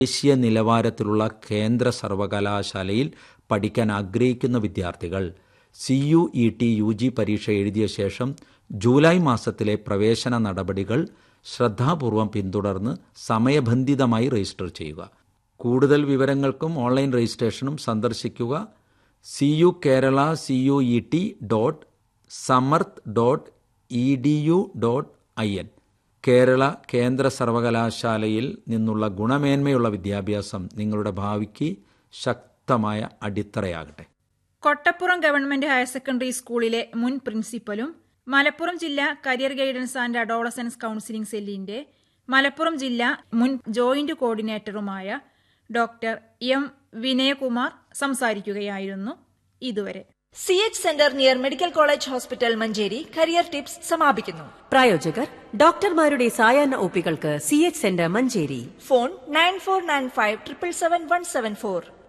ദേശീയ നിലവാരത്തിലുള്ള കേന്ദ്ര സർവകലാശാലയിൽ പഠിക്കാൻ ആഗ്രഹിക്കുന്ന വിദ്യാർത്ഥികൾ C U E T U G പരീക്ഷ എഴുതിയ ശേഷം ജൂലൈ മാസത്തിലെ പ്രവേശന നടപടികൾ ശ്രദ്ധാപൂർവം പിന്തുടർന്ന് സമയബന്ധിതമായി രജിസ്റ്റർ ചെയ്യുക കൂടുതൽ വിവരങ്ങൾക്കും ഓൺലൈൻ രജിസ്ട്രേഷനും സന്ദർശിക്കുക C U Kerala C U E T dot Samarth dot E D U dot I N Kerala കേന്ദ്ര സർവകലാശാലയിൽ നിന്നുള്ള ഗുണമേന്മയുള്ള വിദ്യാഭ്യാസം നിങ്ങളുടെ ഭാവിക്ക് ശക്തമായ അടിത്തറയാകട്ടെ കൊട്ടപ്പുറം ഗവൺമെന്റ് ഹയർ സെക്കൻഡറി സ്കൂളിലെ മുൻ പ്രിൻസിപ്പലും മലപ്പുറം ജില്ലാ career guidance and adolescence counselling സെല്ലിന്റെ മലപ്പുറം ജില്ലാ മുൻ ജോയിന്റ് കോർഡിനേറ്ററുമായ ഡോക്ടർ എം വിനയകുമാർ സംസാരിക്കുകയായിരുന്നു ഇതുവരെ C H centre near medical college hospital Manjeri career tips സമാപിക്കുന്നു പ്രായോജകർ ഡോക്ടർമാരുടെ സായാഹ്ന ഒപ്പികൾക്ക് C H centre Manjeri phone nine four nine five triple seven one seven four